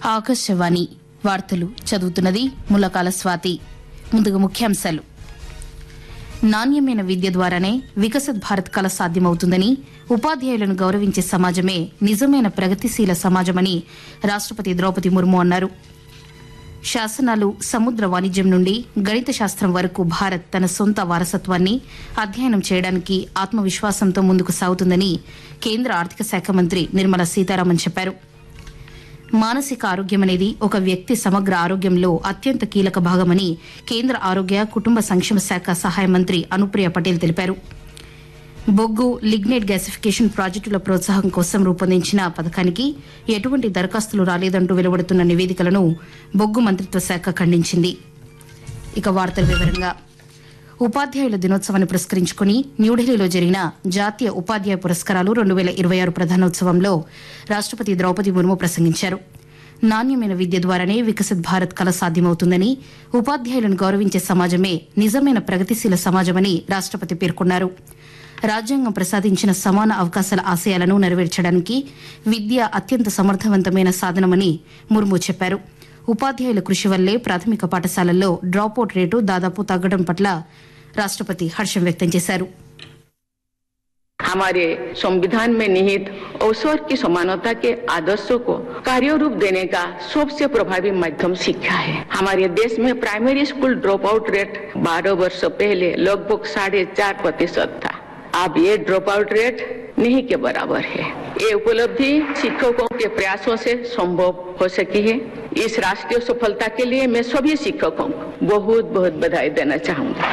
ఆకాశవాణి వార్తలు చదువుతున్నది ములకాల స్వాతి ముందుగా ముఖ్యాంశాలు నాణ్యమైన విద్య ద్వారానే వికసిత్ భారత్ కల సాధ్యమవుతుందని ఉపాధ్యాయులను గౌరవించే సమాజమే నిజమైన ప్రగతిశీల సమాజమని రాష్టపతి ద్రౌపది ముర్ము అన్నారు శాసనాలు సముద్ర వాణిజ్యం నుండి గణిత శాస్త్రం వరకు భారత్ తన సొంత వారసత్వాన్ని అధ్యయనం చేయడానికి ఆత్మవిశ్వాసంతో ముందుకు సాగుతుందని కేంద్ర ఆర్థిక శాఖ మంత్రి నిర్మలా సీతారామన్ చెప్పారు మానసిక ఆరోగ్యం అనేది ఒక వ్యక్తి సమగ్ర ఆరోగ్యంలో అత్యంత కీలక భాగమని కేంద్ర ఆరోగ్య కుటుంబ సంక్షేమ శాఖ సహాయ మంత్రి అనుప్రియ పటేల్ తెలిపారు బొగ్గు లిగ్నైట్ గ్యాసిఫికేషన్ ప్రాజెక్టుల ప్రోత్సాహం కోసం రూపొందించిన పథకానికి ఎటువంటి దరఖాస్తులు రాలేదంటూ వెలువడుతున్న నివేదికలను బొగ్గు మంత్రిత్వ శాఖ ఖండించింది ఇక వార్తల వివరంగా ఉపాధ్యాయుల దినోత్సవాన్ని పురస్కరించుకుని న్యూఢిల్లీలో జరిగిన జాతీయ ఉపాధ్యాయ పురస్కారాలు రెండు వేల ఇరవై ఆరు ప్రధానోత్సవంలో రాష్టపతి ద్రౌపది ముర్ము ప్రసంగించారు నాణ్యమైన విద్య ద్వారానే వికసిత్ భారత్ కల సాధ్యమవుతుందని ఉపాధ్యాయులను గౌరవించే సమాజమే నిజమైన ప్రగతిశీల సమాజమని రాష్టపతి పేర్కొన్నారు రాజ్యాంగం ప్రసాదించిన సమాన అవకాశాల ఆశయాలను నెరవేర్చడానికి విద్య అత్యంత సమర్థవంతమైన సాధనమని ముర్ము చెప్పారు ఉపాధ్యాయుల కృషి వల్లే ప్రాథమిక పాఠశాలల్లో డ్రాపౌట్ రేటు దాదాపు తగ్గడం పట్ల రాష్టపతి హర్షం వ్యక్తం చేశారు हमारे संविधान में निहित अवसर की समानता के आदर्शों को कार्य रूप देने का सबसे प्रभावी माध्यम शिक्षा है हमारे देश में primary school drop out rate 12 वर्ष पहले लगभग साढ़े चार प्रतिशत था अब ये ड्रॉप आउट रेट नहीं के बराबर है ये उपलब्धि शिक्षकों के प्रयासों से संभव हो सकी है इस राष्ट्रीय सफलता के लिए मैं सभी शिक्षकों को बहुत बहुत बधाई देना चाहूंगी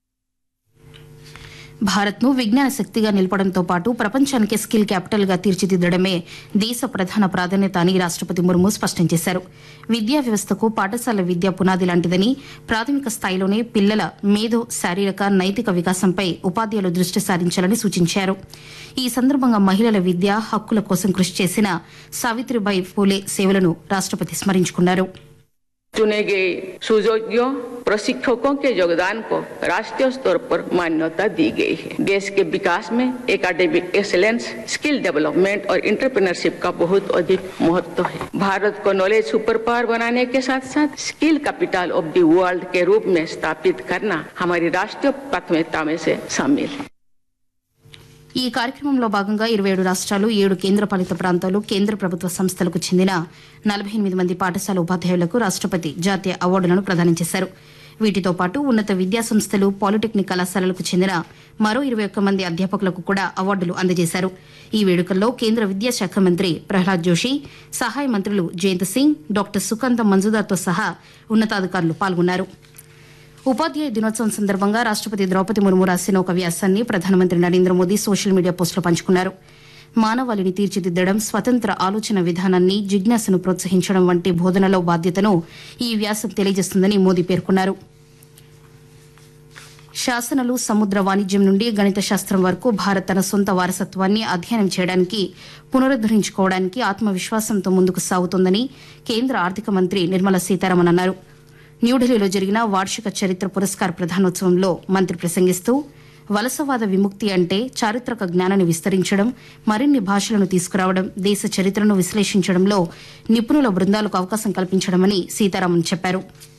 భారత్ను విజ్ఞాన శక్తిగా నిలపడంతో పాటు ప్రపంచానికి స్కిల్ క్యాపిటల్ గా తీర్చిదిద్దడమే దేశ ప్రధాన ప్రాధాన్యత అని రాష్టపతి ముర్ము స్పష్టం చేశారు విద్యా వ్యవస్థకు పాఠశాల విద్య పునాది లాంటిదని ప్రాథమిక స్థాయిలోనే పిల్లల మేధో శారీరక నైతిక వికాసంపై ఉపాధ్యాయులు దృష్టి సారించాలని సూచించారు ఈ సందర్భంగా మహిళల విద్య హక్కుల కోసం కృషి చేసిన సావిత్రిబాయి ఫూలే సేవలను రాష్టపతి స్మరించుకున్నారు चुने गए सुयोग्यों प्रशिक्षकों के योगदान को राष्ट्रीय स्तर पर मान्यता दी गई है देश के विकास में एकेडमिक एक्सेलेंस स्किल डेवलपमेंट और इंटरप्रेन्योरशिप का बहुत अधिक महत्व है भारत को नॉलेज सुपर पावर बनाने के साथ साथ skill capital of the world के रूप में स्थापित करना हमारी राष्ट्रीय प्राथमिकता में से शामिल है ఈ కార్యక్రమంలో భాగంగా ఇరవై ఏడు రాష్ట్రాలు ఏడు కేంద్రపాలిత ప్రాంతాలు కేంద్ర ప్రభుత్వ సంస్థలకు చెందిన నలభై ఎనిమిది మంది పాఠశాల ఉపాధ్యాయులకు రాష్టపతి జాతీయ అవార్డులను ప్రదానం చేశారు వీటితో పాటు ఉన్నత విద్యా సంస్థలు పాలిటెక్నిక్ కళాశాలలకు చెందిన మరో ఇరవై ఒక్క మంది అధ్యాపకులకు కూడా అవార్డులు అందజేశారు ఈ వేడుకల్లో కేంద్ర విద్యాశాఖ మంత్రి ప్రహ్లాద్ జోషి సహాయ మంత్రులు జయంత్ సింగ్ డాక్టర్ సుకాంత మంజుదార్తో సహా ఉన్నతాధికారులు పాల్గొన్నారు ఉపాధ్యాయ దినోత్సవం సందర్భంగా రాష్టపతి ద్రౌపది ముర్ము రాసిన ఒక వ్యాసాన్ని ప్రధానమంత్రి నరేంద్ర మోదీ సోషల్ మీడియా పోస్టులో పంచుకున్నారు మానవాళిని తీర్చిదిద్దడం స్వతంత్ర ఆలోచన విధానాన్ని జిజ్ఞాసను ప్రోత్సహించడం వంటి బోధనలో బాధ్యతను ఈ వ్యాసం తెలియజేస్తుందని మోదీ పేర్కొన్నారు శాసనాలు సముద్ర వాణిజ్యం నుండి గణిత శాస్త్రం వరకు భారత్ తన సొంత వారసత్వాన్ని అధ్యయనం చేయడానికి పునరుద్దరించుకోవడానికి ఆత్మవిశ్వాసంతో ముందుకు సాగుతోందని కేంద్ర ఆర్థిక మంత్రి నిర్మలా సీతారామన్ అన్నారు న్యూఢిల్లీలో జరిగిన వార్షిక చరిత్ర పురస్కార్ ప్రధానోత్సవంలో మంత్రి ప్రసంగిస్తూ వలసవాద విముక్తి అంటే చారిత్రక జ్ఞానాన్ని విస్తరించడం మరిన్ని భాషలను తీసుకురావడం దేశ చరిత్రను విశ్లేషించడంలో నిపుణుల బృందాలకు అవకాశం కల్పించడమని సీతారామన్ చెప్పారు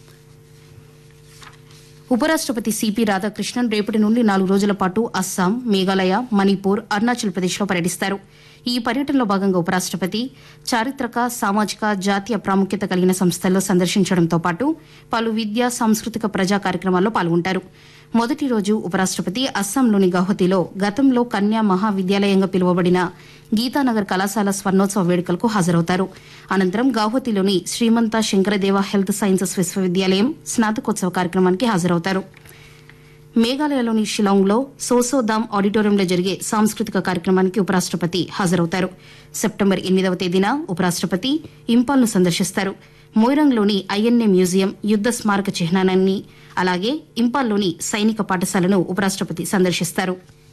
ఉపరాష్టపతి సిపి రాధాకృష్ణన్ రేపటి నుండి నాలుగు రోజుల పాటు అస్సాం మేఘాలయ మణిపూర్ అరుణాచల్ ప్రదేశ్లో పర్యటిస్తారు ఈ పర్యటనలో భాగంగా ఉపరాష్టపతి చారిత్రక సామాజిక జాతీయ ప్రాముఖ్యత కలిగిన సంస్థల్లో సందర్శించడంతో పాటు పలు విద్యా సాంస్కృతిక ప్రజా కార్యక్రమాల్లో పాల్గొంటారు మొదటి రోజు ఉపరాష్టపతి అస్సాంలోని గౌహతిలో గతంలో కన్యా మహావిద్యాలయంగా పిలువబడిన గీతానగర్ కళాశాల స్వర్ణోత్సవ వేడుకలకు హాజరవుతారు అనంతరం గౌహతిలోని శ్రీమంత శంకరదేవ హెల్త్ సైన్సెస్ విశ్వవిద్యాలయం స్నాతకోత్సవ కార్యక్రమానికి హాజరవుతారు మేఘాలయలోని షిలాంగ్లో సోసోదామ్ ఆడిటోరియంలో జరిగే సాంస్కృతిక కార్యక్రమానికి ఉపరాష్టపతి హాజరవుతారు సెప్టెంబర్ ఎనిమిదవ తేదీన ఉపరాష్టపతి ఇంపాల్ను సందర్శిస్తారు మోయిరంగ్లోని ఐఎన్ఏ మ్యూజియం యుద్ద స్మారక చిహ్నాన్ని అలాగే ఇంపాల్లోని సైనిక పాఠశాలను ఉపరాష్టపతి సందర్శిస్తారు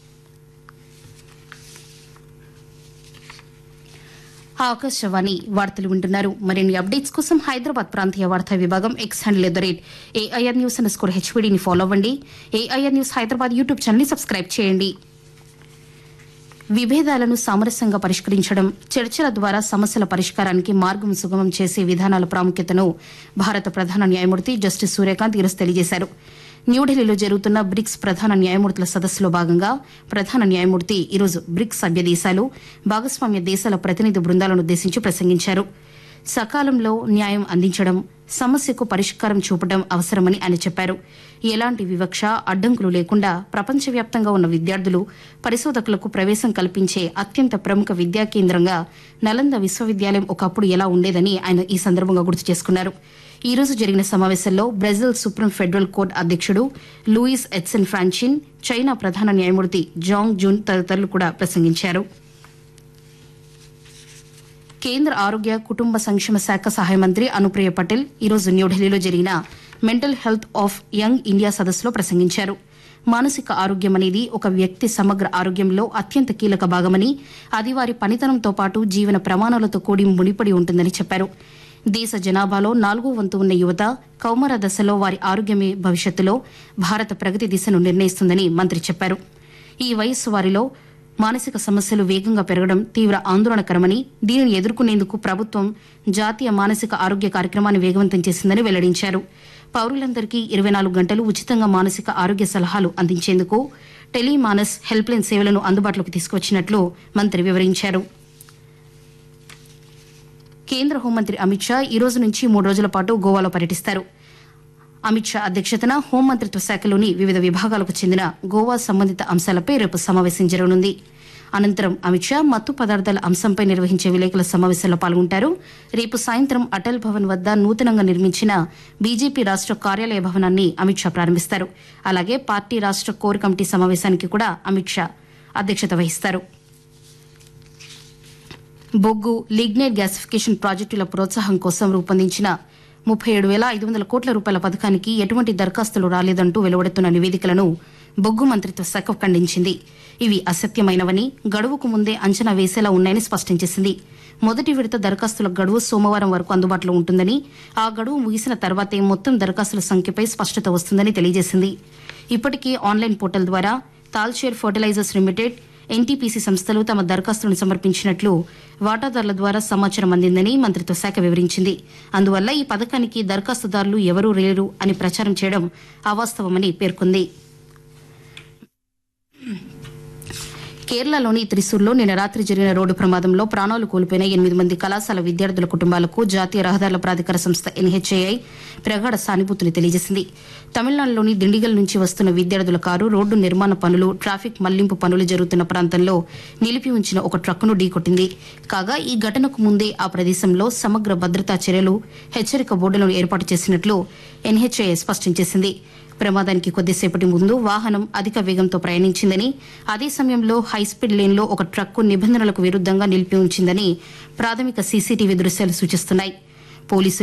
ఆకాశవాణి వార్తలు వింటున్నారు మరిన్ని అప్డేట్స్ కోసం హైదరాబాద్ ప్రాంతీయ వార్తా విభాగం X handle at the rate AIR news under score హెచ్పీడీని ఫాలో అవ్వండి AIR news Hyderabad YouTube channel subscribe చేయండి విభేదాలను సామరస్యంగా పరిష్కరించడం చర్చల ద్వారా సమస్యల పరిష్కారానికి మార్గం సుగమం చేసే విధానాల ప్రాముఖ్యతను భారత ప్రధాన న్యాయమూర్తి జస్టిస్ సూర్యకాంత్ ఈరోజు తెలియజేశారు న్యూఢిల్లీలో జరుగుతున్న బ్రిక్స్ ప్రధాన న్యాయమూర్తుల సదస్సులో భాగంగా ప్రధాన న్యాయమూర్తి ఈరోజు బ్రిక్స్ సభ్య దేశాలు భాగస్వామ్య దేశాల ప్రతినిధి బృందాలను ఉద్దేశించి ప్రసంగించారు సకాలంలో న్యాయం అందించడం సమస్యకు పరిష్కారం చూపడం అవసరమని ఆయన చెప్పారు ఎలాంటి వివక్ష అడ్డంకులు లేకుండా ప్రపంచవ్యాప్తంగా ఉన్న విద్యార్థులు పరిశోధకులకు ప్రవేశం కల్పించే అత్యంత ప్రముఖ విద్యా కేంద్రంగా నలంద విశ్వవిద్యాలయం ఒకప్పుడు ఎలా ఉండేదని ఆయన ఈ సందర్భంగా గుర్తు చేసుకున్నారు ఈ రోజు జరిగిన సమావేశంలో బ్రెజిల్ సుప్రీం ఫెడరల్ కోర్టు అధ్యక్షుడు లూయిస్ ఎడ్సన్ ఫ్రాన్చిన్ చైనా ప్రధాన న్యాయమూర్తి జాంగ్ జూన్ తదితరులు కూడా ప్రసంగించారు కేంద్ర ఆరోగ్య కుటుంబ సంక్షేమ శాఖ సహాయ మంత్రి అనుప్రియ పటేల్ ఈరోజు న్యూఢిల్లీలో జరిగిన mental health of young India సదస్సులో ప్రసంగించారు మానసిక ఆరోగ్యం అనేది ఒక వ్యక్తి సమగ్ర ఆరోగ్యంలో అత్యంత కీలక భాగమని అది వారి పనితనంతో పాటు జీవన ప్రమాణాలతో కూడి ముడిపడి ఉంటుందని చెప్పారు దేశ జనాభాలో నాలుగో వంతు ఉన్న యువత కౌమార దశలో వారి ఆరోగ్యమే భవిష్యత్తులో భారత ప్రగతి దిశను నిర్ణయిస్తుందని మంత్రి చెప్పారు ఈ వయస్సు వారిలో మానసిక సమస్యలు వేగంగా పెరగడం తీవ్ర ఆందోళనకరమని దీనిని ఎదుర్కొనేందుకు ప్రభుత్వం జాతీయ మానసిక ఆరోగ్య కార్యక్రమాన్ని వేగవంతం చేసిందని వెల్లడించారు పౌరులందరికీ ఇరవై నాలుగు గంటలు ఉచితంగా మానసిక ఆరోగ్య సలహాలు అందించేందుకు టెలిమానస్ హెల్ప్ లైన్ సేవలను అందుబాటులోకి తీసుకువచ్చినట్లు మంత్రి వివరించారు కేంద్ర హోంమంత్రి అమిత్ షా ఈ రోజు నుంచి మూడు రోజుల పాటు గోవాలో పర్యటిస్తారు అమిత్ షా అధ్యక్షతన హోంమంత్రిత్వ శాఖలోని వివిధ విభాగాలకు చెందిన గోవా సంబంధిత అంశాలపై రేపు సమావేశం జరగనుంది అనంతరం అమిత్ షా మత్తు పదార్థాల అంశంపై నిర్వహించే విలేకరుల సమావేశంలో పాల్గొంటారు రేపు సాయంత్రం అటల్ భవన్ వద్ద నూతనంగా నిర్మించిన బీజేపీ రాష్ట కార్యాలయ భవనాన్ని అమిత్ షా ప్రారంభిస్తారు అలాగే పార్టీ రాష్ట కోర్ కమిటీ సమావేశానికి కూడా అమిత్ షా అధ్యక్షత వహిస్తారు బొగ్గు లిగ్నైట్ గ్యాసిఫికేషన్ ప్రాజెక్టుల ప్రోత్సాహం కోసం రూపొందించిన ముప్పై ఏడు వేల ఐదు వందల కోట్ల రూపాయల పథకానికి ఎటువంటి దరఖాస్తులు రాలేదంటూ వెలువడుతున్న నివేదికలను బొగ్గు మంత్రిత్వ శాఖ ఖండించింది ఇవి అసత్యమైనవని గడువుకు ముందే అంచనా వేసేలా ఉన్నాయని స్పష్టం చేసింది మొదటి విడత దరఖాస్తుల గడువు సోమవారం వరకు అందుబాటులో ఉంటుందని ఆ గడువు ముగిసిన తర్వాతే మొత్తం దరఖాస్తుల సంఖ్యపై స్పష్టత వస్తుందని తెలియజేసింది ఇప్పటికే ఆన్లైన్ పోర్టల్ ద్వారా తాల్చేర్ ఫర్టిలైజర్స్ లిమిటెడ్ ఎన్టీపీసీ సంస్థలు తమ దరఖాస్తులను సమర్పించినట్లు వాటాదారుల ద్వారా సమాచారం అందిందని మంత్రిత్వ శాఖ వివరించింది అందువల్ల ఈ పథకానికి దరఖాస్తుదారులు ఎవరూ లేరు అని ప్రచారం చేయడం అవాస్తవమని పేర్కొంది కేరళలోని త్రిశూర్లో నిన్న రాత్రి జరిగిన రోడ్డు ప్రమాదంలో ప్రాణాలు కోల్పోయిన ఎనిమిది మంది కళాశాల విద్యార్థుల కుటుంబాలకు జాతీయ రహదారుల ప్రాధికార సంస్థ ఎన్హెచ్ఏఐ ప్రగాఢ సానుభూతిని తెలియజేసింది తమిళనాడులోని దిండిగల్ నుంచి వస్తున్న విద్యార్థుల కారు రోడ్డు నిర్మాణ పనులు ట్రాఫిక్ మళ్లింపు పనులు జరుగుతున్న ప్రాంతంలో నిలిపి ఉంచిన ఒక ట్రక్కును ఢీకొట్టింది కాగా ఈ ఘటనకు ముందే ఆ ప్రదేశంలో సమగ్ర భద్రతా చర్యలు హెచ్చరిక బోర్డులను ఏర్పాటు చేసినట్లు ఎన్హెచ్ఏఐ స్పష్టం చేసింది ప్రమాదానికి కొద్దిసేపటి ముందు వాహనం అధిక వేగంతో ప్రయాణించిందని అదే సమయంలో హైస్పీడ్ లేన్లో ఒక ట్రక్కు నిబంధనలకు విరుద్దంగా నిలిపి ఉంచిందని ప్రాథమిక సీసీటీవీ దృశ్యాలు సూచిస్తున్నాయి పోలీసులు